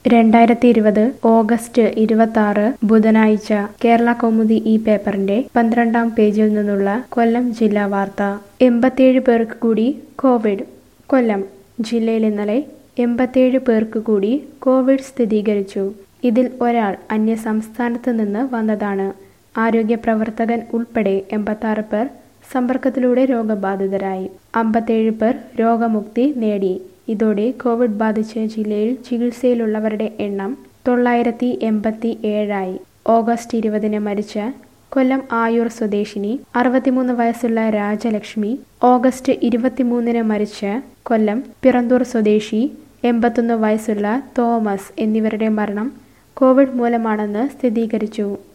രണ്ടായിരത്തി ഇരുപത് ഓഗസ്റ്റ് ഇരുപത്തി ആറ് ബുധനാഴ്ച കേരള കൗമുദി ഈ പേപ്പറിന്റെ പന്ത്രണ്ടാം പേജിൽ നിന്നുള്ള കൊല്ലം ജില്ലാ വാർത്ത എൺപത്തിയേഴ് പേർക്ക് കൂടി കോവിഡ് കൊല്ലം ജില്ലയിൽ ഇന്നലെ എൺപത്തിയേഴ് പേർക്ക് കൂടി കോവിഡ് സ്ഥിരീകരിച്ചു ഇതിൽ ഒരാൾ അന്യ സംസ്ഥാനത്ത് നിന്ന് വന്നതാണ് ആരോഗ്യ പ്രവർത്തകൻ ഉൾപ്പെടെ എൺപത്തി പേർ സമ്പർക്കത്തിലൂടെ രോഗബാധിതരായി അമ്പത്തേഴ് പേർ രോഗമുക്തി നേടി ഇതോടെ കോവിഡ് ബാധിച്ച് ജില്ലയിൽ ചികിത്സയിലുള്ളവരുടെ എണ്ണം തൊള്ളായിരത്തി എൺപത്തി ഏഴായി ഓഗസ്റ്റ് ഇരുപതിന് മരിച്ച കൊല്ലം ആയൂർ സ്വദേശിനി അറുപത്തിമൂന്ന് വയസ്സുള്ള രാജലക്ഷ്മി ഓഗസ്റ്റ് ഇരുപത്തിമൂന്നിന് മരിച്ച കൊല്ലം പിറന്തൂർ സ്വദേശി എൺപത്തൊന്ന് വയസ്സുള്ള തോമസ് എന്നിവരുടെ മരണം കോവിഡ് മൂലമാണെന്ന് സ്ഥിരീകരിച്ചു